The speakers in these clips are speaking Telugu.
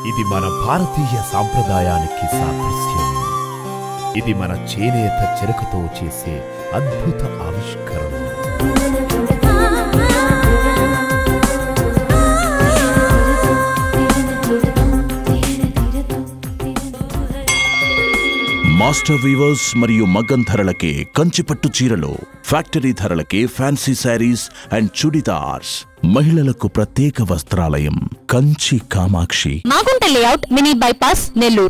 ఇది మన భారతీయ సాంప్రదాయానికి సాదృశ్యం ఇది మన చేనేత చెరకుతో చేసే అద్భుత ఆవిష్కరణ మాస్టర్ వీవర్స్ మరియు మగ్గం ధరలకే కంచిపట్టు చీరలు ఫ్యాక్టరీ ధరలకే ఫ్యాన్సీ శారీస్ అండ్ చుడిదార్స్ మహిళలకు ప్రత్యేక వస్త్రాలయం Kanchi Kamakshi Magunta layout mini bypass Nellore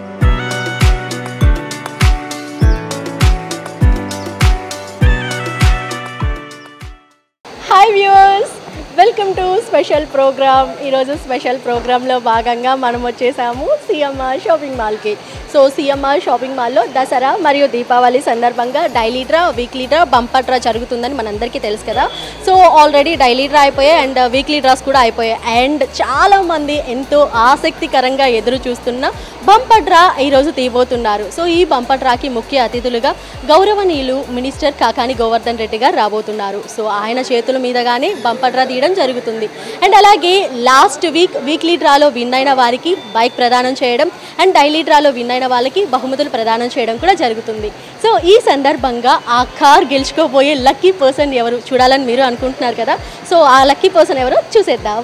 hi viewers welcome to special program ఈరోజు స్పెషల్ ప్రోగ్రాంలో భాగంగా మనం వచ్చేసాము సిఎంఆర్ షాపింగ్ మాల్కి సో సిఎంఆర్ షాపింగ్ మాల్లో దసరా మరియు దీపావళి సందర్భంగా daily draw weekly draw bumper draw జరుగుతుందని మనందరికీ తెలుసు కదా సో ఆల్రెడీ డైలీ డ్రా అయిపోయాయి అండ్ వీక్లీ డ్రాస్ కూడా అయిపోయాయి అండ్ చాలామంది ఎంతో ఆసక్తికరంగా ఎదురు చూస్తున్న బంపర్ డ్రా ఈరోజు తీయబోతున్నారు సో ఈ బంపర్ డ్రాకి ముఖ్య అతిథులుగా గౌరవనీయులు మినిస్టర్ కాకాని గోవర్ధన్ రెడ్డి గారు రాబోతున్నారు సో ఆయన చేతుల మీదగానే బంపర్ డ్రా తీయడం జరుగుతుంది అండ్ అలాగే లాస్ట్ వీక్ వీక్లీ డ్రాలో విన్ అయిన వారికి బైక్ ప్రదానం చేయడం అండ్ డైలీ డ్రాలో విన్ అయిన వాళ్ళకి బహుమతులు ప్రదానం చేయడం కూడా జరుగుతుంది సో ఈ సందర్భంగా ఆ కార్ గెలుచుకోబోయే లక్కీ పర్సన్ ఎవరు చూడాలని మీరు అనుకుంటున్నారు కదా సో ఆ లక్కీ పర్సన్ ఎవరో చూసేద్దాం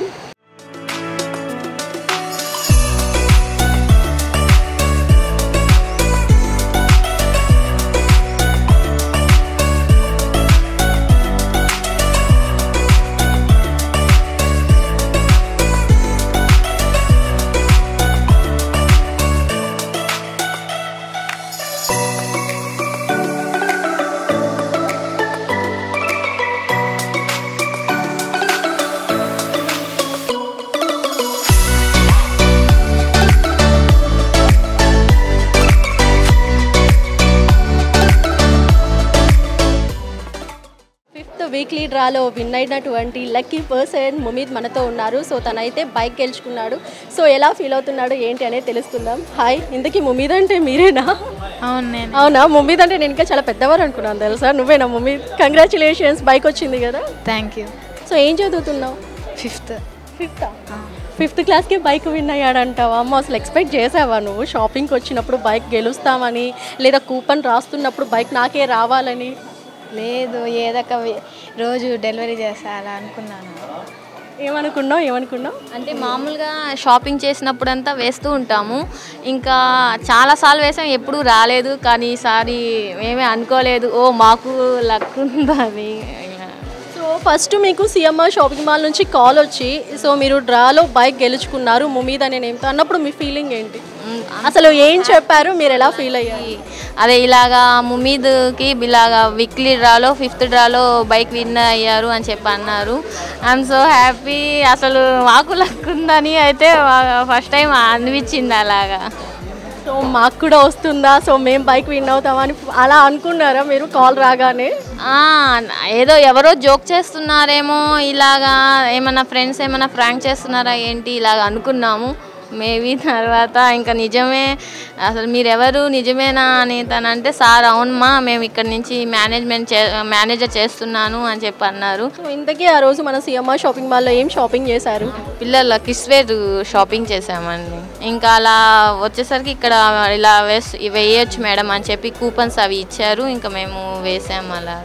ఫిఫ్త్ వీక్లీ డ్రాలో విన్ అయినటువంటి లక్కీ పర్సన్ ముమీద్ మనతో ఉన్నారు సో తనైతే బైక్ గెలుచుకున్నాడు సో ఎలా ఫీల్ అవుతున్నాడు ఏంటి అనేది తెలుసుకుందాం హాయ్ ఇంతకీ ముమీద్ అంటే మీరేనా అవును నేను అవునా ముమీద్ అంటే నేను ఇంకా చాలా పెద్దవారు అనుకున్నాను తెలుసా నువ్వేనా ముమీద్ కంగ్రాచులేషన్స్ బైక్ వచ్చింది కదా థ్యాంక్ యూ సో ఏం చదువుతున్నావు ఫిఫ్త్ ఫిఫ్త్ ఫిఫ్త్ క్లాస్కి బైక్ విన్ అయ్యాడంటావా అమ్మ అసలు ఎక్స్పెక్ట్ చేసావా నువ్వు షాపింగ్కి వచ్చినప్పుడు బైక్ గెలుస్తామని లేదా కూపన్ రాస్తున్నప్పుడు బైక్ నాకే రావాలని లేదు ఏదొక వి- రోజు డెలివరీ చేస్తా అలా అనుకున్నాను ఏమనుకున్నావు ఏమనుకున్నావు అంటే మామూలుగా షాపింగ్ చేసినప్పుడంతా వేస్తూ ఉంటాము ఇంకా చాలాసార్లు వేసాం ఎప్పుడూ రాలేదు కానీ ఈసారి మేమే అనుకోలేదు ఓ మాకు లక్ ఉందని ఇలా. సో ఫస్ట్ మీకు సిఎంఆర్ షాపింగ్ మాల్ నుంచి కాల్ వచ్చి సో మీరు డ్రాలో బైక్ గెలుచుకున్నారు ముమీద్ అనే నేమ్తో అన్నప్పుడు మీ ఫీలింగ్ ఏంటి మ్, అసలు ఏం చెప్పారు మీరు ఎలా ఫీల్ అయ్యారు అదే ఇలాగా ముమీద్కి ఇలాగా వీక్లీ డ్రాలో ఫిఫ్త్ డ్రాలో బైక్ విన్ అయ్యారు అని చెప్పి అన్నారు ఐఎమ్ సో హ్యాపీ అసలు మాకు లక్ ఉందని అయితే ఫస్ట్ టైం అనిపించింది అలాగా సో మాకు కూడా వస్తుందా సో మేము బైక్ విన్ అవుతామని అలా అనుకున్నారా మీరు కాల్ రాగానే ఆ, ఏదో ఎవరో జోక్ చేస్తున్నారేమో ఇలాగా ఏమన్నా ఫ్రెండ్స్ ఏమన్నా ఫ్రాంక్ చేస్తున్నారా ఏంటి ఇలాగ అనుకున్నాము మేబీ తర్వాత ఇంకా నిజమే అసలు మీరెవరు నిజమేనా అని తనంటే సార్ అవునమ్మా మేము ఇక్కడ నుంచి మేనేజ్మెంట్ చే మేనేజర్ చేస్తున్నాను అని చెప్పి అన్నారు సో ఇంతకీ ఆ రోజు మన సిఎంఆర్ షాపింగ్ మాల్లో ఏం షాపింగ్ చేశారు పిల్లల కిస్వేర్ షాపింగ్ చేసామండి ఇంకా అలా వచ్చేసరికి ఇక్కడ ఇలా వేస్ వేయచ్చు మేడం అని చెప్పి కూపన్స్ అవి ఇచ్చారు ఇంకా మేము వేసాము అలా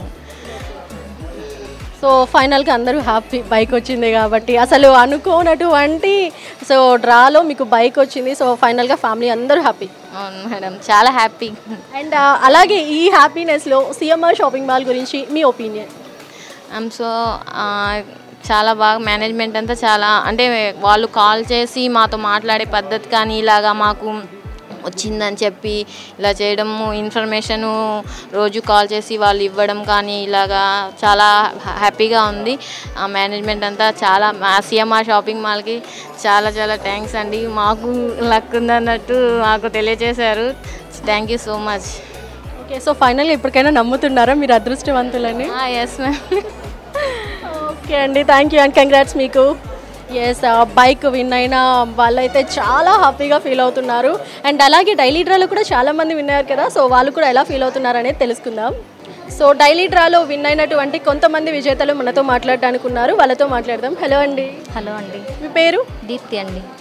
సో ఫైనల్గా అందరూ హ్యాపీ బైక్ వచ్చింది కాబట్టి అసలు అనుకోనటువంటి సో డ్రాలో మీకు బైక్ వచ్చింది సో ఫైనల్గా ఫ్యామిలీ అందరూ హ్యాపీ అవును మేడం చాలా హ్యాపీ అండ్ అలాగే ఈ హ్యాపీనెస్లో సిఎంఆర్ షాపింగ్ మాల్ గురించి మీ ఒపీనియన్ ఐమ్ సో చాలా బాగా మేనేజ్మెంట్ అంతా చాలా అంటే వాళ్ళు కాల్ చేసి మాతో మాట్లాడే పద్ధతి కానీ ఇలాగా మాకు వచ్చిందని చెప్పి ఇలా చేయడము ఇన్ఫర్మేషను రోజు కాల్ చేసి వాళ్ళు ఇవ్వడం కానీ ఇలాగా చాలా హ్యాపీగా ఉంది ఆ మేనేజ్మెంట్ అంతా చాలా మా సిఎంఆర్ షాపింగ్ మాల్కి చాలా చాలా థ్యాంక్స్ అండి మాకు లక్ ఉందన్నట్టు మాకు తెలియజేశారు thank you so much okay so ఫైనల్గా ఇప్పటికైనా నమ్ముతున్నారా మీరు అదృష్టవంతులని ఎస్ మ్యామ్ ఓకే అండి థ్యాంక్ యూ అండ్ కంగ్రాట్స్ మీకు ఎస్ బైక్ విన్ అయిన వాళ్ళైతే చాలా హ్యాపీగా ఫీల్ అవుతున్నారు అండ్ అలాగే డైలీ డ్రాలో కూడా చాలా మంది విన్ అయ్యారు కదా సో వాళ్ళు కూడా ఎలా ఫీల్ అవుతున్నారు అనేది తెలుసుకుందాం సో డైలీ డ్రాలో విన్ అయినటువంటి కొంతమంది విజేతలు మనతో మాట్లాడడానికి ఉన్నారు వాళ్ళతో మాట్లాడదాం హలో అండి హలో అండి మీ పేరు దీప్తి అండి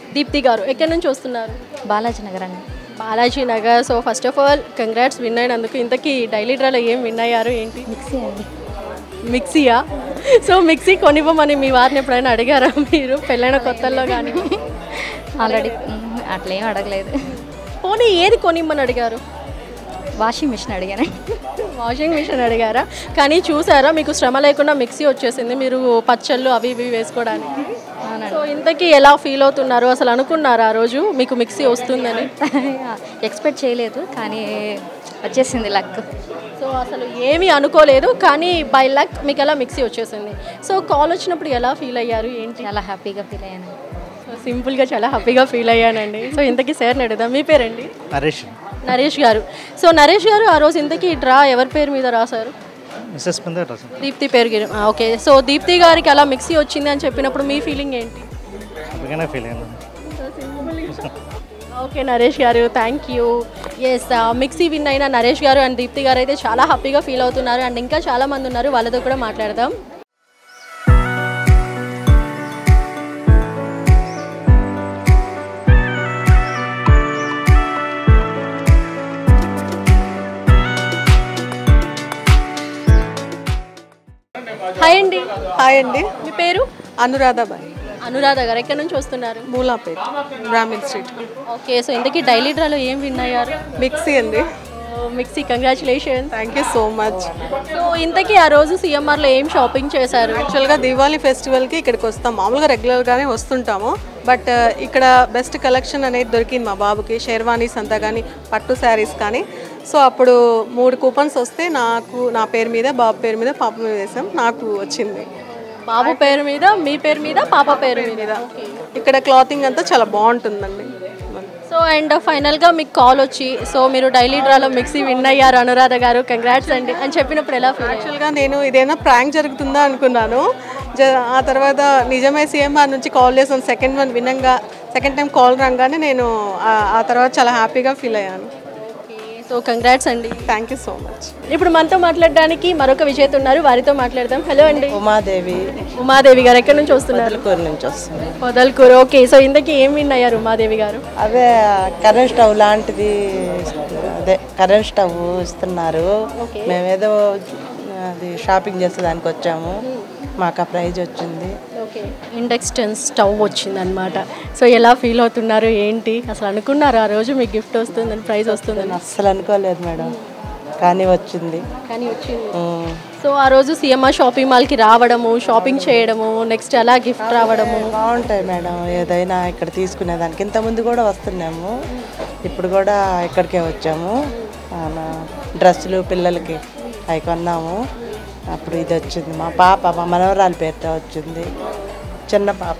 దీప్తి గారు ఎక్కడి నుంచి వస్తున్నారు బాలాజీ నగర్ అండి Balaji Nagar so first of all congrats win అయినందుకు ఇంతకీ డైలీ డ్రాలో ఏం విన్ అయ్యారు ఏంటి మిక్సీ అండి మిక్సీయా సో మిక్సీ కొనివ్వమని మీ వారిని ఎప్పుడైనా అడిగారా మీరు పెళ్ళైన కొత్తల్లో కానీ ఆల్రెడీ అట్లా ఏం అడగలేదు పోనీ ఏది కొనివ్వమని అడిగారు వాషింగ్ మిషన్ అడిగాను వాషింగ్ మిషన్ అడిగారా కానీ చూసారా మీకు శ్రమ లేకుండా మిక్సీ వచ్చేసింది మీరు పచ్చళ్ళు అవి ఇవి వేసుకోవడానికి సో ఇంతకీ ఎలా ఫీల్ అవుతున్నారు అసలు అనుకున్నారా ఆ రోజు మీకు మిక్సీ వస్తుందని ఎక్స్పెక్ట్ చేయలేదు కానీ వచ్చేసింది లక్ సో అసలు ఏమీ అనుకోలేదు కానీ బై లక్ మీకు ఎలా మిక్సీ వచ్చేసింది సో కాల్ వచ్చినప్పుడు ఎలా ఫీల్ అయ్యారు ఏంటి చాలా హ్యాపీగా ఫీల్ అయ్యాను సో సింపుల్గా చాలా హ్యాపీగా ఫీల్ అయ్యానండి సో ఇంతకీ సార్ అడుగుదాం మీ పేరండి నరేష్ నరేష్ గారు సో నరేష్ గారు ఆ రోజు ఇంతకీ డ్రా ఎవరి పేరు మీద రాశారు మిస్సెస్ మీద రాసాం దీప్తి పేరు గిరి ఓకే సో దీప్తి గారికి అలా మిక్సీ వచ్చింది అని చెప్పినప్పుడు మీ ఫీలింగ్ ఏంటి హ్యాపీగానే ఫీల్ అయ్యాను okay Naresh garu thank you yes mixie win అయిన నరేష్ గారు అండ్ దీప్తి గారు అయితే చాలా హ్యాపీగా ఫీల్ అవుతున్నారు అండ్ ఇంకా చాలా మంది ఉన్నారు వాళ్ళతో కూడా మాట్లాడదాం హాయ్ అండి హాయ్ అండి మీ పేరు అనురాధాబాయ్ అనురాధ గారు ఎక్కడి నుంచి వస్తున్నారు Mulapet brahmin street okay so ఇంతకీ డైలీ డ్రాలో ఏం విన్ అయ్యారు మిక్సీ అండి mixie congratulation thank you so much so ఇంతకీ ఆ రోజు సిఎంఆర్లో ఏం షాపింగ్ చేశారు యాక్చువల్గా దీపావళి ఫెస్టివల్కి ఇక్కడికి వస్తాం మామూలుగా రెగ్యులర్గానే వస్తుంటాము బట్ ఇక్కడ బెస్ట్ కలెక్షన్ అనేది దొరికింది మా బాబుకి షేర్వానీస్ అంతా కానీ పట్టు శారీస్ కానీ సో అప్పుడు మూడు కూపన్స్ వస్తే నాకు నా పేరు మీద బాబు పేరు మీద పాప మీద వేసాం నాకు వచ్చింది బాబు పేరు మీద మీ పేరు మీద పాప పేరు మీద ఇక్కడ క్లాతింగ్ అంతా చాలా బాగుంటుందండి సో అండ్ ఫైనల్గా మీకు కాల్ వచ్చి సో మీరు డైలీ డ్రాలో మిక్సీ విన్ అయ్యారు అనురాధ గారు కంగ్రాట్స్ అండి అని చెప్పినప్పుడు ఎలా ఫీల్ అయ్యారు యాక్చువల్గా నేను ఇదేనా ప్రాంక్ జరుగుతుందా అనుకున్నాను జ ఆ తర్వాత నిజమే సీఎంఆర్ నుంచి కాల్ చేసాను సెకండ్ వన్ వినంగా సెకండ్ టైం కాల్ రాగానే నేను ఆ- ఆ తర్వాత చాలా హ్యాపీగా ఫీల్ అయ్యాను సో కంగ్రాట్స్ అండి థ్యాంక్ యూ సో మచ్ ఇప్పుడు మనతో మాట్లాడడానికి మరొక విజేత ఉన్నారు వారితో మాట్లాడదాం హలో అండి ఉమాదేవి ఉమాదేవి గారు ఎక్కడి నుంచి వస్తున్నారు కూర నుంచి వస్తుంది పొదల్కూరు ఓకే సో ఇంతకీ ఏం విన్ అయ్యారు ఉమాదేవి గారు అదే కరెంట్ స్టవ్ లాంటిది అదే కరెంట్ స్టవ్ ఇస్తున్నారు మేమేదో అది షాపింగ్ చేసేదానికి వచ్చాము మాకు ఆ ప్రైజ్ వచ్చింది ఓకే ఇండక్షన్ స్టవ్ వచ్చిందనమాట సో ఎలా ఫీల్ అవుతున్నారు ఏంటి అసలు అనుకున్నారు ఆ రోజు మీకు గిఫ్ట్ వస్తుందని ప్రైజ్ వస్తుందని అస్సలు అనుకోలేదు మేడం కానీ వచ్చింది కానీ వచ్చింది ఉమ్. సో ఆ రోజు సిఎంఆర్ షాపింగ్ మాల్కి రావడము షాపింగ్ చేయడము నెక్స్ట్ అలా గిఫ్ట్ రావడము బాగుంటాయి మేడం ఏదైనా ఇక్కడ తీసుకునేదానికి ఇంతకుముందు కూడా వస్తున్నాము ఇప్పుడు కూడా ఇక్కడికే వచ్చాము మన డ్రెస్సులు పిల్లలకి అవి కొన్నాము అప్పుడు ఇది వచ్చింది మా పాప మా మనవరాలి పేరుతో వచ్చింది చిన్న పాప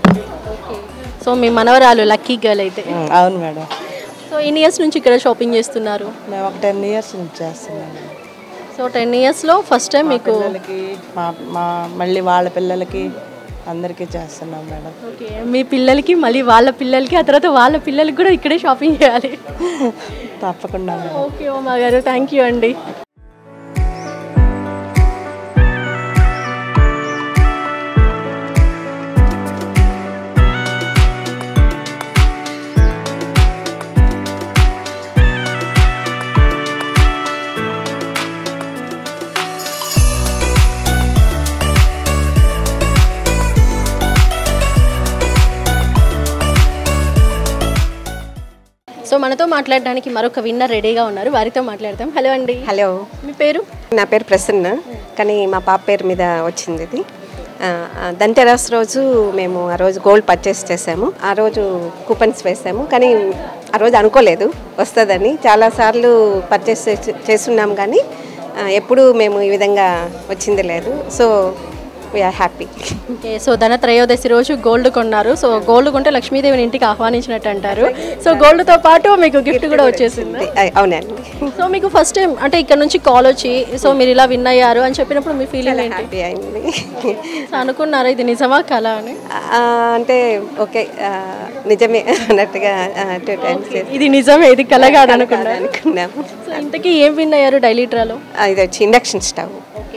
సో మీ మనవరాలు లక్కీ గర్ల్ అయితే ఉమ్, అవును మేడం సో ఎన్ని ఇయర్స్ నుంచి ఇక్కడ షాపింగ్ చేస్తున్నారు మేము ఒక టెన్ ఇయర్స్ నుంచి చేస్తున్నాము సో టెన్ ఇయర్స్లో ఫస్ట్ టైం మీకు పిల్లలకి మా మా మళ్ళీ వాళ్ళ పిల్లలకి అందరికీ చేస్తున్నాం మేడం ఓకే మీ పిల్లలకి మళ్ళీ వాళ్ళ పిల్లలకి ఆ తర్వాత వాళ్ళ పిల్లలకి కూడా ఇక్కడే షాపింగ్ చేయాలి తప్పకుండా మేడం ఓకే ఓమా గారు థ్యాంక్ యూ అండి సో మనతో మాట్లాడడానికి మరొక విన్నర్ రెడీగా ఉన్నారు వారితో మాట్లాడదాం హలో అండి హలో మీ పేరు నా పేరు ప్రసన్న కానీ మా పాప పేరు మీద వచ్చింది ఇది ఆ, ఆ, ధన్తెరస్ రోజు మేము ఆ రోజు గోల్డ్ పర్చేస్ చేసాము ఆ రోజు కూపన్స్ వేసాము కానీ ఆ రోజు అనుకోలేదు వస్తుందని చాలాసార్లు పర్చేస్ చేసి- చేస్తున్నాం కానీ ఆ, ఎప్పుడూ మేము ఈ విధంగా వచ్చింది లేదు so we're happy okay so Dhana Trayodashi రోజు గోల్డ్ కొన్నారు సో గోల్డ్ కొంటే లక్ష్మీదేవిని ఇంటికి ఆహ్వానించినట్టు అంటారు సో గోల్డ్తో పాటు మీకు గిఫ్ట్ కూడా వచ్చేసింది అవునండి సో మీకు ఫస్ట్ టైం అంటే ఇక్కడ నుంచి కాల్ వచ్చి సో మీరు ఇలా విన్ అయ్యారు అని చెప్పినప్పుడు మీ ఫీలింగ్ ఏంటి హ్యాపీ అయింది సో అనుకున్నారా ఇది నిజమా కళ అని ఆ, అంటే ఓకే ఆ, నిజమే అన్నట్టుగా టూ టైమ్స్ ఇది నిజమే ఇది కళ కాదు అనుకున్నారు అనుకున్నాము సో ఇంతకీ ఏం విన్ అయ్యారు డైలీ ట్రాలో ఆ, ఇది వచ్చి ఇండక్షన్ స్టవ్ ఓకే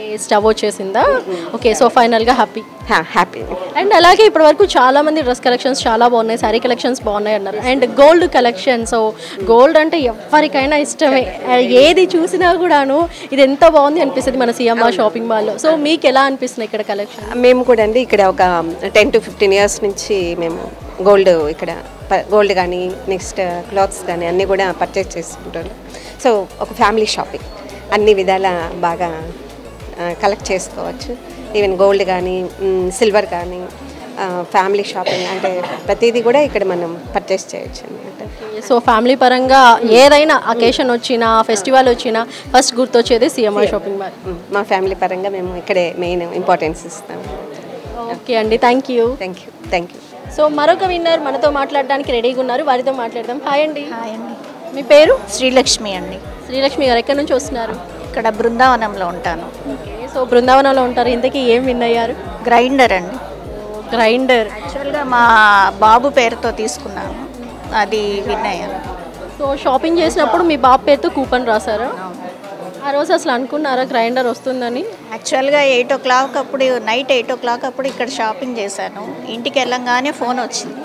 స్టవ్ వచ్చేసిందా ఓకే సో ఫైనల్గా హ్యాపీ హ్యాపీ అండ్ అలాగే ఇప్పటి వరకు చాలా మంది డ్రెస్ కలెక్షన్స్ చాలా బాగున్నాయి శారీ కలెక్షన్స్ బాగున్నాయి అన్నారు and gold collection so gold అంటే ఎవరికైనా ఇష్టమే ఏది చూసినా కూడాను ఇది ఎంత బాగుంది అనిపిస్తుంది మన సిఎంఆర్ షాపింగ్ మాల్లో సో మీకు ఎలా అనిపిస్తుంది ఇక్కడ కలెక్షన్ మేము కూడా అండి ఇక్కడ ఒక టెన్ టు ఫిఫ్టీన్ ఇయర్స్ నుంచి మేము గోల్డ్ ఇక్కడ గోల్డ్ కానీ నెక్స్ట్ క్లాత్స్ కానీ అన్నీ కూడా పర్చేస్ చేసుకుంటాం సో ఒక ఫ్యామిలీ షాపింగ్ అన్ని విధాల బాగా కలెక్ట్ చేసుకోవచ్చు ఈవెన్ గోల్డ్ కానీ సిల్వర్ కానీ ఫ్యామిలీ షాపింగ్ అంటే ప్రతిదీ కూడా ఇక్కడ మనం పర్చేస్ చేయొచ్చు అనమాట సో ఫ్యామిలీ పరంగా ఏదైనా అకేషన్ వచ్చినా ఫెస్టివల్ వచ్చినా ఫస్ట్ గుర్తొచ్చేది సిఎంఆర్ షాపింగ్ మాల్ మా ఫ్యామిలీ పరంగా మేము ఇక్కడే మెయిన్ ఇంపార్టెన్స్ ఇస్తాం ఓకే అండి thank you thank you thank you so మరొక విన్నర్ మనతో మాట్లాడడానికి రెడీగా ఉన్నారు వారితో మాట్లాడదాం హాయ్ అండి హాయ్ అండి మీ పేరు శ్రీలక్ష్మి అండి శ్రీలక్ష్మి గారు ఎక్కడి నుంచి వస్తున్నారు ఇక్కడ బృందావనంలో ఉంటాను ఓకే సో బృందావనంలో ఉంటారు ఇంతకీ ఏం విన్ అయ్యారు గ్రైండర్ అండి గ్రైండర్ యాక్చువల్గా మా బాబు పేరుతో తీసుకున్నాను అది విన్ అయ్యాను సో షాపింగ్ చేసినప్పుడు మీ బాబు పేరుతో కూపన్ రాశారు ఆ రోజు అసలు అనుకున్నారా గ్రైండర్ వస్తుందని యాక్చువల్గా ఎయిట్ ఓ క్లాక్ అప్పుడు నైట్ ఎయిట్ ఓ క్లాక్ అప్పుడు ఇక్కడ షాపింగ్ చేశాను ఇంటికి వెళ్ళంగానే ఫోన్ వచ్చింది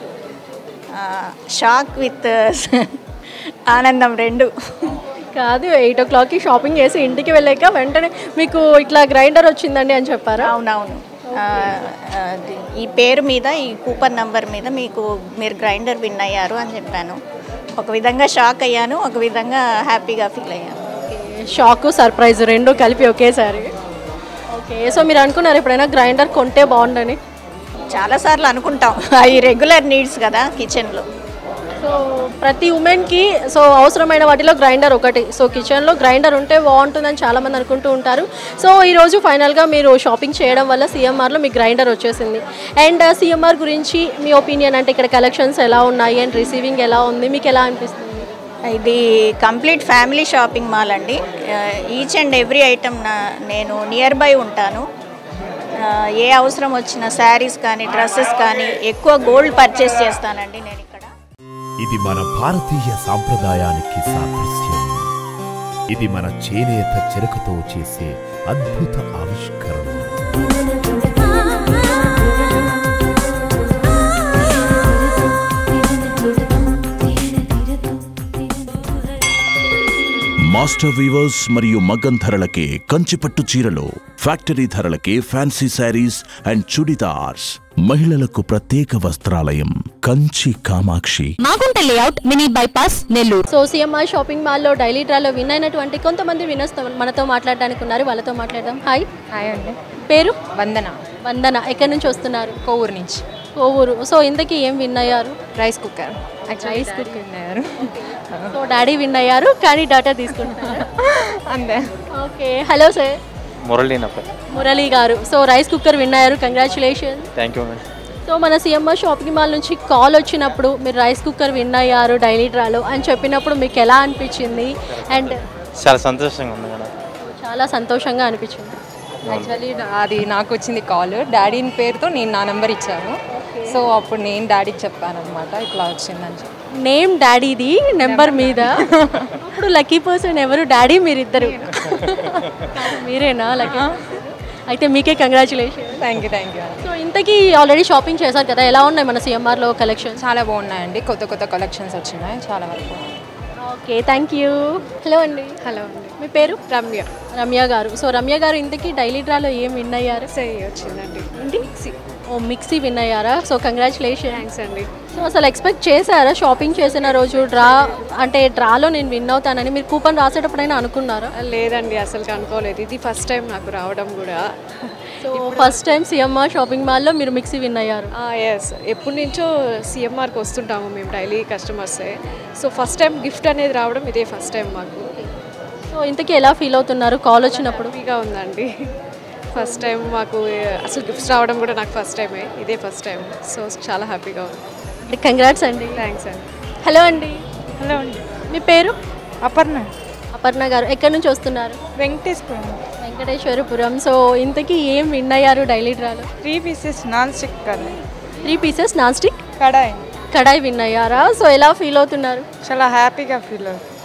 షాక్ విత్ ఆనందం రెండు కాదు ఎయిట్ ఓ క్లాక్కి షాపింగ్ చేసి ఇంటికి వెళ్ళాక వెంటనే మీకు ఇట్లా గ్రైండర్ వచ్చిందండి అని చెప్పారా అవునవును ఆ, అది ఈ పేరు మీద ఈ కూపన్ నంబర్ మీద మీకు మీరు గ్రైండర్ విన్ అయ్యారు అని చెప్పాను ఒక విధంగా షాక్ అయ్యాను ఒక విధంగా హ్యాపీగా ఫీల్ అయ్యాను షాక్ సర్ప్రైజ్ రెండు కలిపి ఒకేసారి ఓకే సో మీరు అనుకున్నారు ఎప్పుడైనా గ్రైండర్ కొంటే బాగుండని చాలాసార్లు అనుకుంటాం అవి రెగ్యులర్ నీడ్స్ కదా కిచెన్లో సో ప్రతి ఉమెన్కి సో అవసరమైన వాటిలో గ్రైండర్ ఒకటి సో కిచెన్లో గ్రైండర్ ఉంటే బాగుంటుందని చాలామంది అనుకుంటూ ఉంటారు సో ఈరోజు ఫైనల్గా మీరు షాపింగ్ చేయడం వల్ల సిఎంఆర్లో మీ గ్రైండర్ వచ్చేసింది అండ్ సిఎంఆర్ గురించి మీ ఒపీనియన్ అంటే ఇక్కడ కలెక్షన్స్ ఎలా ఉన్నాయి అండ్ రిసీవింగ్ ఎలా ఉంది మీకు ఎలా అనిపిస్తుంది ఇది కంప్లీట్ ఫ్యామిలీ షాపింగ్ మాల్ అండి ఈచ్ అండ్ ఎవ్రీ ఐటమ్ నేను నియర్ బై ఉంటాను ఆ, ఏ అవసరం వచ్చిన శారీస్ కానీ డ్రెస్సెస్ కానీ ఎక్కువ గోల్డ్ పర్చేస్ చేస్తానండి నేను ఇక్కడ ఇది మన భారతీయ సాంప్రదాయానికి సాదృశ్యం ఇది మన చేనేత చెరకుతో చేసే అద్భుత ఆవిష్కరణ మాస్టర్ వీవర్స్ మరియు మగ్గం ధరలకే కంచిపట్టు చీరలు ఫ్యాక్టరీ ధరలకే ఫ్యాన్సీ శారీస్ అండ్ చుడిదార్స్ మహిళలకు ప్రత్యేక వస్త్రాలయం Kanchi Kamakshi Magunta layout mini bypass Nellore so CMR shopping మాల్లో డైలీ డ్రాలో విన్ అయినటువంటి కొంతమంది వినర్స్ మనతో మాట్లాడడానికి ఉన్నారు వాళ్ళతో మాట్లాడదాం హాయ్ హాయ్ అండి పేరు వందన వందన ఎక్కడి నుంచి వస్తున్నారు కోవూరు నుంచి కోవూరు సో ఇంతకీ ఏం విన్ అయ్యారు rice cooker rice cooker win అయ్యారు సో డాడీ విన్ అయ్యారు కానీ డాటా తీసుకుంటున్నారు అంతే ఓకే హలో సార్ మురళీ నా పేరు Murali garu so rice cooker win అయ్యారు congratulation thank you madam so మన సిఎంఆర్ షాపింగ్ మాల్ నుంచి కాల్ వచ్చినప్పుడు మీరు రైస్ కుక్కర్ విన్ అయ్యారు డైలీ డ్రాలో అని చెప్పినప్పుడు మీకు ఎలా అనిపించింది అండ్ చాలా సంతోషంగా ఉంది మేడం చాలా సంతోషంగా అనిపించింది యాక్చువల్లీ అది నాకు వచ్చింది కాల్ డాడీని పేరుతో నేను నా నెంబర్ ఇచ్చాను సో అప్పుడు నేను డాడీకి చెప్పాను అనమాట ఇట్లా వచ్చిందని చెప్పి నేమ్ డాడీది నెంబర్ మీద ఇప్పుడు లక్కీ పర్సన్ ఎవరు డాడీ మీరిద్దరు కాదు, మీరేనా లక్కీ అయితే మీకే congratulation thank you thank you so ఇంతకీ ఆల్రెడీ షాపింగ్ చేశారు కదా ఎలా ఉన్నాయి మన సిఎంఆర్లో కలెక్షన్ చాలా బాగున్నాయండి కొత్త కొత్త కలెక్షన్స్ వచ్చినాయి చాలా వరకు ఓకే థ్యాంక్ యూ హలో అండి హలో అండి మీ పేరు రమ్య రమ్య గారు సో రమ్య గారు ఇంతకీ డైలీ డ్రాలో ఏం విన్ అయ్యారు సై వచ్చిందండి ఏంటి ఓ మిక్సీ విన్ అయ్యారా సో కంగ్రాచులేషన్ థ్యాంక్స్ అండి సో అసలు ఎక్స్పెక్ట్ చేశారా షాపింగ్ చేసిన రోజు డ్రా అంటే డ్రాలో నేను విన్ అవుతానని మీరు కూపన్ రాసేటప్పుడైనా అనుకున్నారా లేదండి అసలు అనుకోలేదు ఇది ఫస్ట్ టైం నాకు రావడం కూడా so first time CMR shopping మాల్లో మీరు మిక్సీ విన్ అయ్యారు ఎస్ ఎప్పటి నుంచో సిఎంఆర్కి వస్తుంటాము మేము డైలీ కస్టమర్సే సో ఫస్ట్ టైం గిఫ్ట్ అనేది రావడం ఇదే ఫస్ట్ టైం మాకు సో ఇంతకీ ఎలా ఫీల్ అవుతున్నారు కాల్ వచ్చినప్పుడు హ్యాపీగా ఉందండి ఫస్ట్ టైం మాకు అసలు గిఫ్ట్స్ రావడం కూడా నాకు ఫస్ట్ టైమే ఇదే ఫస్ట్ టైం సో చాలా హ్యాపీగా ఉంది కంగ్రాట్స్ అండి థ్యాంక్స్ అండి హలో అండి హలో అండి మీ పేరు అపర్ణ అపర్ణ గారు ఎక్కడి నుంచి వస్తున్నారు వెంకటేశ్వరం వెంకటేశ్వరపురం సో ఇంతకీ ఏం విన్ అయ్యారు డైలీ డ్రాలో three pieces non stick curry three pieces non stick kadai kadai విన్ అయ్యారా సో ఎలా ఫీల్ అవుతున్నారు చాలా హ్యాపీగా ఫీల్ అవుతుంది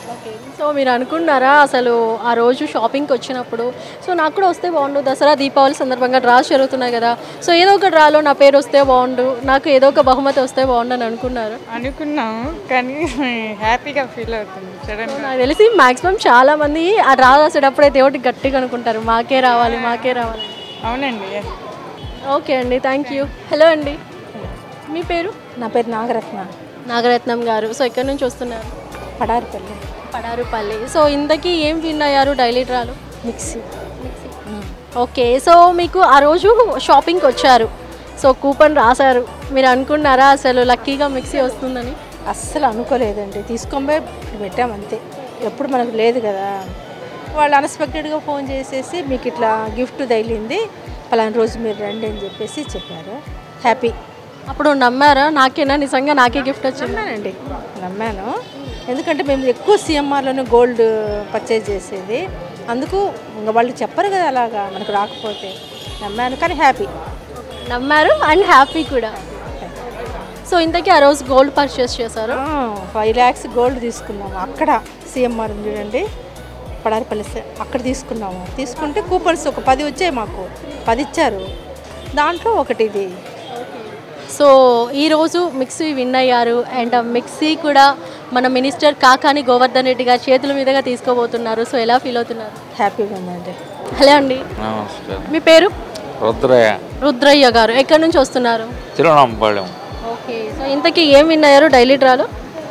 సో మీరు అనుకున్నారా అసలు ఆ రోజు షాపింగ్కి వచ్చినప్పుడు సో నాకు కూడా వస్తే బాగుండు దసరా దీపావళి సందర్భంగా డ్రాస్ జరుగుతున్నాయి కదా సో ఏదో ఒక డ్రాలో నా పేరు వస్తే బాగుండు నాకు ఏదో ఒక బహుమతి వస్తే బాగుండు అని అనుకున్నారు అనుకున్నాము కానీ హ్యాపీగా ఫీల్ అవుతుంది సడన్గా నాకు తెలిసి మాక్సిమం చాలా మంది ఆ డ్రా రాసేటప్పుడే దేవుడికి గట్టిగా అనుకుంటారు మాకే రావాలి మాకే రావాలి అవునండి ఓకే అండి థ్యాంక్ యూ హలో అండి మీ పేరు నా పేరు నాగరత్న నాగరత్నం గారు సో ఎక్కడి నుంచి వస్తున్నారు పడారిపల్లి పడారుపల్లి సో ఇంతకీ ఏం విన్ అయ్యారు డైలీ డ్రాలో మిక్సీ ఓకే సో మీకు ఆ రోజు షాపింగ్కి వచ్చారు సో కూపన్ రాశారు మీరు అనుకున్నారా అసలు లక్కీగా మిక్సీ వస్తుందని అస్సలు అనుకోలేదండి తీసుకొని పోయి ఇప్పుడు పెట్టాం అంతే ఎప్పుడు మనకు లేదు కదా వాళ్ళు అన్ఎక్స్పెక్టెడ్గా ఫోన్ చేసేసి మీకు ఇట్లా గిఫ్ట్ తగిలింది పలానా రోజు మీరు రండి అని చెప్పేసి చెప్పారు హ్యాపీ అప్పుడు నమ్మారా నాకేనా నిజంగా నాకే గిఫ్ట్ వచ్చింది నమ్మానండి నమ్మాను ఎందుకంటే మేము ఎక్కువ సిఎంఆర్లోనే గోల్డ్ పర్చేజ్ చేసేది అందుకు ఇంకా వాళ్ళు చెప్పరు కదా అలాగా మనకు రాకపోతే నమ్మాను కానీ హ్యాపీ నమ్మారు అండ్ హ్యాపీ కూడా సో ఇంతకీ ఆ రోజు గోల్డ్ పర్చేస్ చేశారు ఫైవ్ ల్యాక్స్ గోల్డ్ తీసుకున్నాము అక్కడ సిఎంఆర్ ఉంది చూడండి పడారిపల్లి సై- అక్కడ తీసుకున్నాము తీసుకుంటే కూపన్స్ ఒక పది వచ్చాయి మాకు పది ఇచ్చారు దాంట్లో ఒకటి ఇది సో ఈరోజు మిక్సీ విన్ అయ్యారు అండ్ ఆ మిక్సీ కూడా మన మినిస్టర్ కాకాని గోవర్ధన్ రెడ్డి గారి చేతుల మీదుగా తీసుకోబోతున్నారు సో ఎలా ఫీల్ అవుతున్నారు హ్యాపీగా ఉందండి హలో అండి నమస్కారం మీ పేరు రుద్రయ్య రుద్రయ్య గారు ఎక్కడి నుంచి వస్తున్నారు తిరువనంపాళెం ఓకే సో ఇంతకీ ఏం విన్ అయ్యారు డైలీ డ్రాలో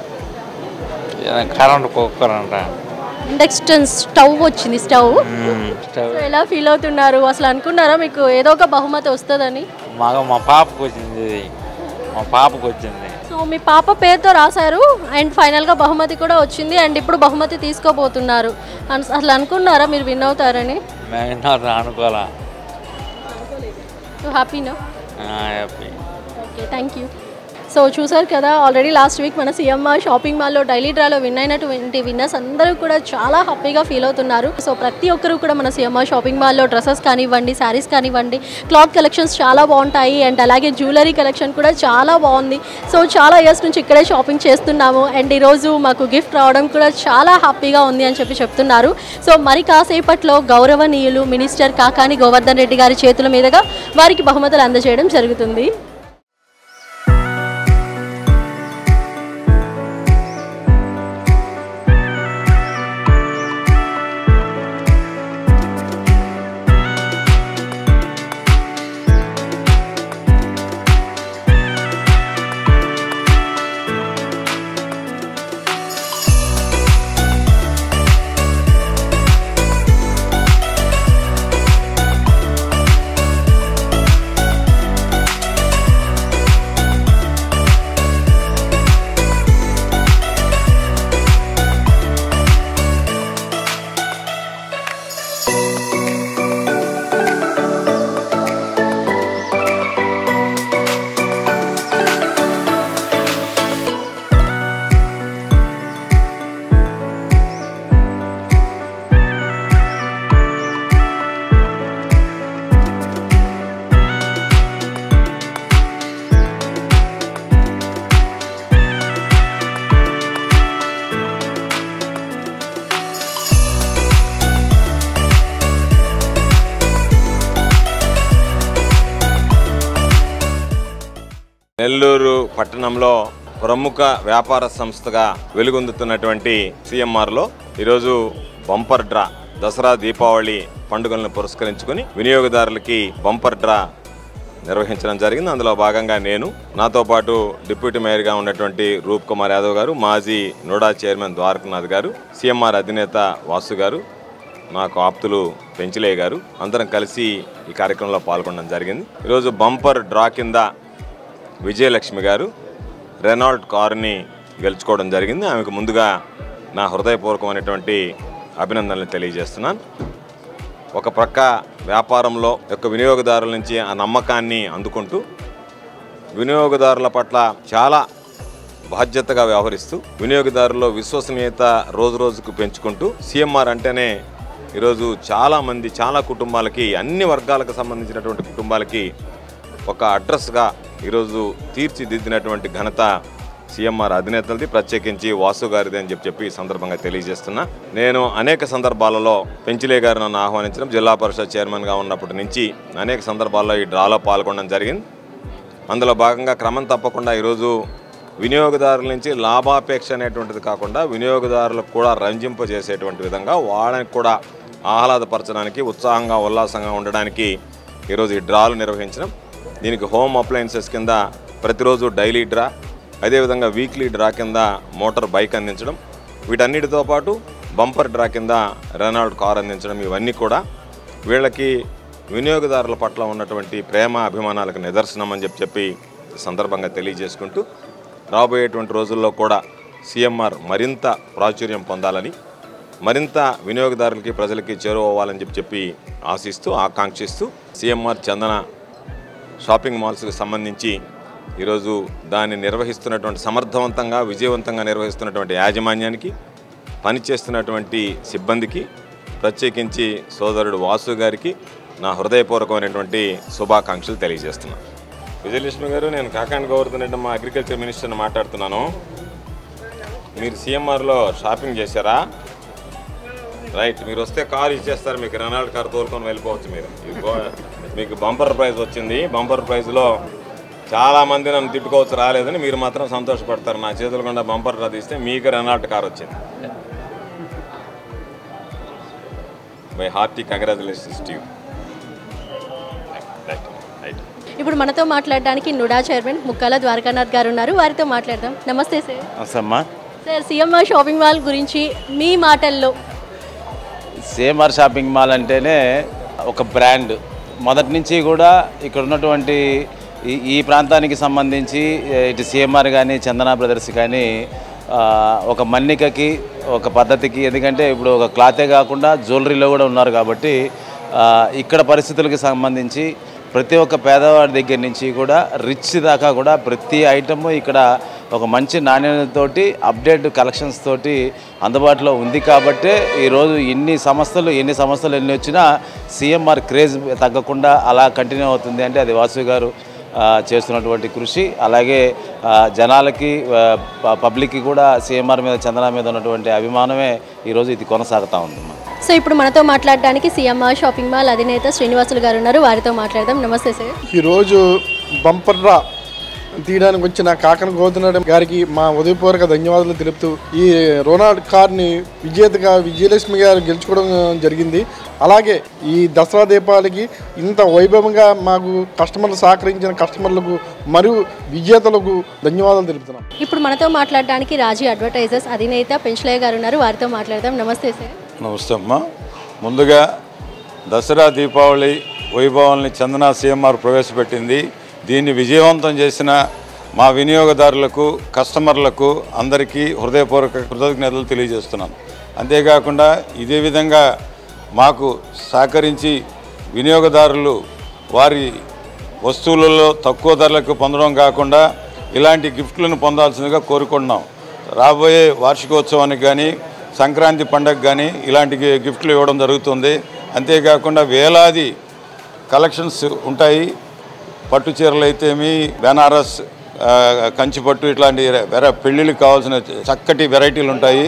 కరెంట్ కుక్కర్ అంట ఇండక్షన్ స్టవ్ వచ్చింది స్టవ్ మ్మ్. స్టవ్. సో ఎలా ఫీల్ అవుతున్నారు అసలు అనుకున్నారా మీకు ఏదో ఒక బహుమతి వస్తుందని మాకు మా పాపకు వచ్చింది ఇది మా పాపకు వచ్చింది సో మీ పాప పేరుతో రాశారు అండ్ ఫైనల్గా బహుమతి కూడా వచ్చింది అండ్ ఇప్పుడు బహుమతి తీసుకోబోతున్నారు అన్- అసలు అనుకున్నారా మీరు విన్ అవుతారని మేము విన్నారు అనుకోలే సో హ్యాపీనా happy okay thank you so చూసారు కదా ఆల్రెడీ లాస్ట్ వీక్ మన సిఎంఆర్ షాపింగ్ మాల్లో డైలీ డ్రాలో విన్ అయినటువంటి విన్నర్స్ అందరూ కూడా చాలా హ్యాపీగా ఫీల్ అవుతున్నారు సో ప్రతి ఒక్కరు కూడా మన సిఎంఆర్ షాపింగ్ మాల్లో డ్రెస్సెస్ కానివ్వండి శారీస్ కానివ్వండి క్లాత్ కలెక్షన్స్ చాలా బాగుంటాయి అండ్ అలాగే జ్యువెలరీ కలెక్షన్ కూడా చాలా బాగుంది సో చాలా ఇయర్స్ నుంచి ఇక్కడే షాపింగ్ చేస్తున్నాము అండ్ ఈరోజు మాకు గిఫ్ట్ రావడం కూడా చాలా హ్యాపీగా ఉంది అని చెప్పి చెప్తున్నారు సో మరి కాసేపట్లో గౌరవనీయులు మినిస్టర్ కాకాని గోవర్ధన్ రెడ్డి గారి చేతుల మీదుగా వారికి బహుమతులు అందజేయడం జరుగుతుంది నెల్లూరు పట్టణంలో ప్రముఖ వ్యాపార సంస్థగా వెలుగొందుతున్నటువంటి సిఎంఆర్లో ఈరోజు బంపర్ డ్రా దసరా దీపావళి పండుగలను పురస్కరించుకొని వినియోగదారులకి బంపర్ డ్రా నిర్వహించడం జరిగింది అందులో భాగంగా నేను నాతో పాటు డిప్యూటీ మేయర్గా ఉన్నటువంటి రూప్ కుమార్ యాదవ్ గారు మాజీ నోడా చైర్మన్ ద్వారకనాథ్ గారు సిఎంఆర్ అధినేత వాసు గారు నాకు ఆప్తులు పెంచిలే గారు అందరం కలిసి ఈ కార్యక్రమంలో పాల్గొనడం జరిగింది ఈరోజు బంపర్ డ్రా కింద విజయలక్ష్మి గారు రెనాల్డ్ కారుని గెలుచుకోవడం జరిగింది ఆమెకు ముందుగా నా హృదయపూర్వకమైనటువంటి అభినందనలు తెలియజేస్తున్నాను ఒక ప్రక్క వ్యాపారంలో యొక్క వినియోగదారుల నుంచి ఆ నమ్మకాన్ని అందుకుంటూ వినియోగదారుల పట్ల చాలా బాధ్యతగా వ్యవహరిస్తూ వినియోగదారుల్లో విశ్వసనీయత రోజు రోజుకు పెంచుకుంటూ సీఎంఆర్ అంటేనే ఈరోజు చాలామంది చాలా కుటుంబాలకి అన్ని వర్గాలకు సంబంధించినటువంటి కుటుంబాలకి ఒక అడ్రస్గా ఈరోజు తీర్చిదిద్దినటువంటి ఘనత సీఎంఆర్ అధినేతలది ప్రత్యేకించి వాసు గారిది అని చెప్పి చెప్పి ఈ సందర్భంగా తెలియజేస్తున్నా నేను అనేక సందర్భాలలో పెంచిలే గారు నన్ను ఆహ్వానించడం జిల్లా పరిషత్ చైర్మన్గా ఉన్నప్పటి నుంచి అనేక సందర్భాల్లో ఈ డ్రాలో పాల్గొనడం జరిగింది అందులో భాగంగా క్రమం తప్పకుండా ఈరోజు వినియోగదారుల నుంచి లాభాపేక్ష అనేటువంటిది కాకుండా వినియోగదారులకు కూడా రంజింపజేసేటువంటి విధంగా వాళ్ళని కూడా ఆహ్లాదపరచడానికి ఉత్సాహంగా ఉల్లాసంగా ఉండడానికి ఈరోజు ఈ డ్రాలు నిర్వహించడం దీనికి హోమ్ అప్లయన్సెస్ కింద ప్రతిరోజు డైలీ డ్రా అదేవిధంగా వీక్లీ డ్రా కింద మోటార్ బైక్ అందించడం వీటన్నిటితో పాటు బంపర్ డ్రా కింద రెనాల్డ్ కార్ అందించడం ఇవన్నీ కూడా వీళ్ళకి వినియోగదారుల పట్ల ఉన్నటువంటి ప్రేమ అభిమానాలకు నిదర్శనం అని చెప్పి చెప్పి ఈ సందర్భంగా తెలియజేసుకుంటూ రాబోయేటువంటి రోజుల్లో కూడా సీఎంఆర్ మరింత ప్రాచుర్యం పొందాలని మరింత వినియోగదారులకి ప్రజలకి చేరువవ్వాలని చెప్పి చెప్పి ఆశిస్తూ ఆకాంక్షిస్తూ సీఎంఆర్ చందన షాపింగ్ మాల్స్కి సంబంధించి ఈరోజు దాన్ని నిర్వహిస్తున్నటువంటి సమర్థవంతంగా విజయవంతంగా నిర్వహిస్తున్నటువంటి యాజమాన్యానికి పనిచేస్తున్నటువంటి సిబ్బందికి ప్రత్యేకించి సోదరుడు వాసు గారికి నా హృదయపూర్వకమైనటువంటి శుభాకాంక్షలు తెలియజేస్తున్నాను విజయలక్ష్మి గారు నేను కాకాండ్ గోవర్ధన్ రెడ్డి మా అగ్రికల్చర్ మినిస్టర్ని మాట్లాడుతున్నాను మీరు సీఎంఆర్లో షాపింగ్ చేశారా రైట్ మీరు వస్తే కార్ ఇచ్చేస్తారు మీకు రెనాల్డ్ కార్ తోలుకొని వెళ్ళిపోవచ్చు మీరు ఇదిగో మీకు బంపర్ ప్రైజ్ వచ్చింది బంపర్ ప్రైజ్లో చాలా మంది నన్ను తిట్టుకోవచ్చు రాలేదని మీరు మాత్రం సంతోషపడతారు నా చేతుల గుండా బంపర్ డ్రా తీస్తే మీకు రెనాల్డ్ కార్ వచ్చింది my hearty congratulations to right right ఇప్పుడు మనతో మాట్లాడడానికి నుడా చైర్మన్ ముక్కాల ద్వారకానాథ్ గారు ఉన్నారు వారితో మాట్లాడదాం నమస్తే సార్ అసమ్మా సార్ సీఎంఆర్ షాపింగ్ మాల్ గురించి మీ మాటల్లో సేమార్ షాపింగ్ మాల్ అంటేనే ఒక బ్రాండ్ మొదటి నుంచి కూడా ఇక్కడ ఉన్నటువంటి ఈ ఈ ప్రాంతానికి సంబంధించి ఏ, ఇటు సిఎంఆర్ కానీ చందన బ్రదర్స్ కానీ ఆ, ఒక మన్నికకి ఒక పద్ధతికి ఎందుకంటే ఇప్పుడు ఒక క్లాతే కాకుండా జ్యువెలరీలో కూడా ఉన్నారు కాబట్టి ఆ, ఇక్కడ పరిస్థితులకు సంబంధించి ప్రతి ఒక్క పేదవాడి దగ్గర నుంచి కూడా రిచ్ దాకా కూడా ప్రతి ఐటమ్ ఇక్కడ ఒక మంచి నాణ్యతతోటి అప్డేట్ కలెక్షన్స్ తోటి అందుబాటులో ఉంది కాబట్టే ఈరోజు ఎన్ని సంస్థలు ఎన్ని సంస్థలు ఎన్ని వచ్చినా సీఎంఆర్ క్రేజ్ తగ్గకుండా అలా కంటిన్యూ అవుతుంది అంటే అది వాసు గారు ఆ, చేస్తున్నటువంటి కృషి అలాగే ఆ, జనాలకి ఆ, ప- పబ్లిక్కి కూడా సీఎంఆర్ మీద చందన మీద ఉన్నటువంటి అభిమానమే ఈరోజు ఇది కొనసాగుతూ ఉంది సో ఇప్పుడు మనతో మాట్లాడడానికి సీఎంఆర్ షాపింగ్ మాల్ అధినేత శ్రీనివాసులు గారు ఉన్నారు వారితో మాట్లాడదాం నమస్తే సార్ ఈరోజు బంపర్ డ్రా తీయడానికి వచ్చిన కాకన గోధున గారికి మా ఉదయపూర్వక ధన్యవాదాలు తెలుపుతూ ఈ రోనాల్డ్ కార్ని విజేతగా విజయలక్ష్మి గారు గెలుచుకోవడం జరిగింది అలాగే ఈ దసరా దీపావళికి ఇంత వైభవంగా మాకు కస్టమర్లు సహకరించిన కస్టమర్లకు మరియు విజేతలకు ధన్యవాదాలు తెలుపుతున్నాం ఇప్పుడు మనతో మాట్లాడడానికి రాజీ అడ్వర్టైజర్స్ అధినేత పెంచలయ్య గారు ఉన్నారు వారితో మాట్లాడదాం నమస్తే సార్ నమస్తే అమ్మ ముందుగా దసరా దీపావళి వైభవాల్ని చందన సీఎంఆర్ ప్రవేశపెట్టింది దీన్ని విజయవంతం చేసిన మా వినియోగదారులకు కస్టమర్లకు అందరికీ హృదయపూర్వక కృతజ్ఞతలు తెలియజేస్తున్నాను అంతేకాకుండా ఇదే విధంగా మాకు సహకరించి వినియోగదారులు వారి వస్తువులలో తక్కువ ధరలకు పొందడం కాకుండా ఇలాంటి గిఫ్ట్లను పొందాల్సిందిగా కోరుకుంటున్నాం రాబోయే వార్షికోత్సవానికి కానీ సంక్రాంతి పండగ కానీ ఇలాంటి గి- గిఫ్ట్లు ఇవ్వడం జరుగుతుంది అంతేకాకుండా వేలాది కలెక్షన్స్ ఉంటాయి పట్టు చీరలు అయితేమి బెనారస్ ఆ, కంచిపట్టు ఇట్లాంటి వెర పెళ్ళిళ్ళకి కావాల్సిన చక్కటి వెరైటీలు ఉంటాయి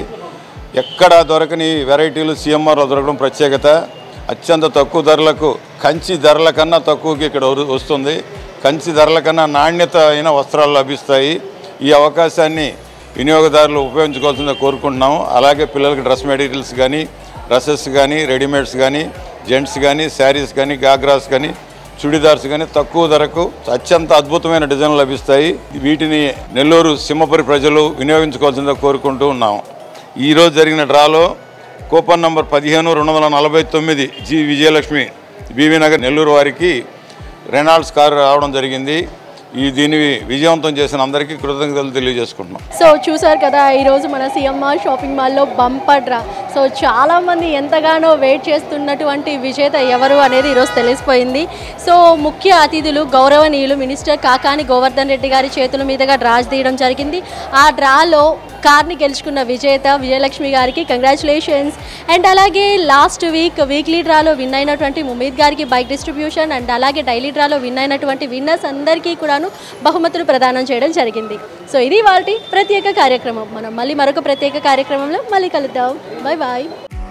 ఎక్కడ దొరకని వెరైటీలు సీఎంఆర్లో దొరకడం ప్రత్యేకత అత్యంత తక్కువ ధరలకు కంచి ధరల కన్నా తక్కువకి ఇక్కడ వరు- వస్తుంది కంచి ధరల కన్నా నాణ్యత అయిన వస్త్రాలు లభిస్తాయి ఈ అవకాశాన్ని వినియోగదారులు ఉపయోగించుకోవాల్సిందిగా కోరుకుంటున్నాము అలాగే పిల్లలకి డ్రెస్ మెటీరియల్స్ కానీ డ్రెస్సెస్ కానీ రెడీమేడ్స్ కానీ జెంట్స్ కానీ శారీస్ కానీ గాగ్రాస్ కానీ చుడిదార్స్ కానీ తక్కువ ధరకు అత్యంత అద్భుతమైన డిజైన్లు లభిస్తాయి వీటిని నెల్లూరు సింహపురి ప్రజలు వినియోగించుకోవాల్సిందిగా కోరుకుంటూ ఉన్నాము ఈరోజు జరిగిన డ్రాలో కూపన్ నంబర్ పదిహేను రెండు వందల నలభై తొమ్మిది జి విజయలక్ష్మి బీవీ నగర్ నెల్లూరు వారికి రెనాల్డ్స్ కారు రావడం జరిగింది ఈ దీన్ని విజయవంతం చేసిన అందరికీ కృతజ్ఞతలు తెలియజేసుకుంటున్నాం సో చూసారు కదా ఈరోజు మన సిఎంఆర్ షాపింగ్ మాల్లో బంపర్ డ్రా సో చాలామంది ఎంతగానో వెయిట్ చేస్తున్నటువంటి విజేత ఎవరు అనేది ఈరోజు తెలిసిపోయింది సో ముఖ్య అతిథులు గౌరవనీయులు మినిస్టర్ కాకాని గోవర్ధన్ రెడ్డి గారి చేతుల మీదుగా డ్రా తీయడం జరిగింది ఆ డ్రాలో కార్ని గెలుచుకున్న విజేత విజయలక్ష్మి గారికి కంగ్రాచులేషన్స్ అండ్ అలాగే లాస్ట్ వీక్ వీక్లీ డ్రాలో విన్ అయినటువంటి ముమీద్ గారికి బైక్ డిస్ట్రిబ్యూషన్ అండ్ అలాగే డైలీ డ్రాలో విన్ అయినటువంటి విన్నర్స్ అందరికీ కూడాను బహుమతులు ప్రదానం చేయడం జరిగింది సో ఇది వాటి ప్రత్యేక కార్యక్రమం మనం మళ్ళీ మరొక ప్రత్యేక కార్యక్రమంలో మళ్ళీ కలుద్దాం బాయ్ బాయ్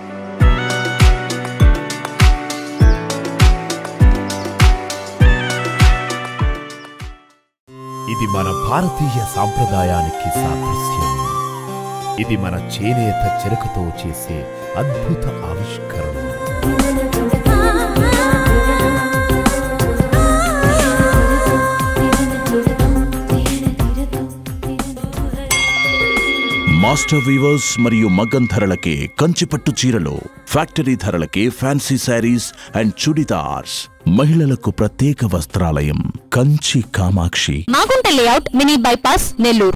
ఇది మన భారతీయ సాంప్రదాయానికి సాదృశ్యం ఇది మన చేనేత చెరకుతో చేసే అద్భుత ఆవిష్కరణ మాస్టర్ వీవర్స్ మరియు మగ్గం ధరలకే కంచిపట్టు చీరలు ఫ్యాక్టరీ ధరలకే ఫ్యాన్సీ శారీస్ అండ్ చుడిదార్స్ మహిళలకు ప్రత్యేక వస్త్రాలయం Kanchi Kamakshi Magunta layout mini bypass Nellore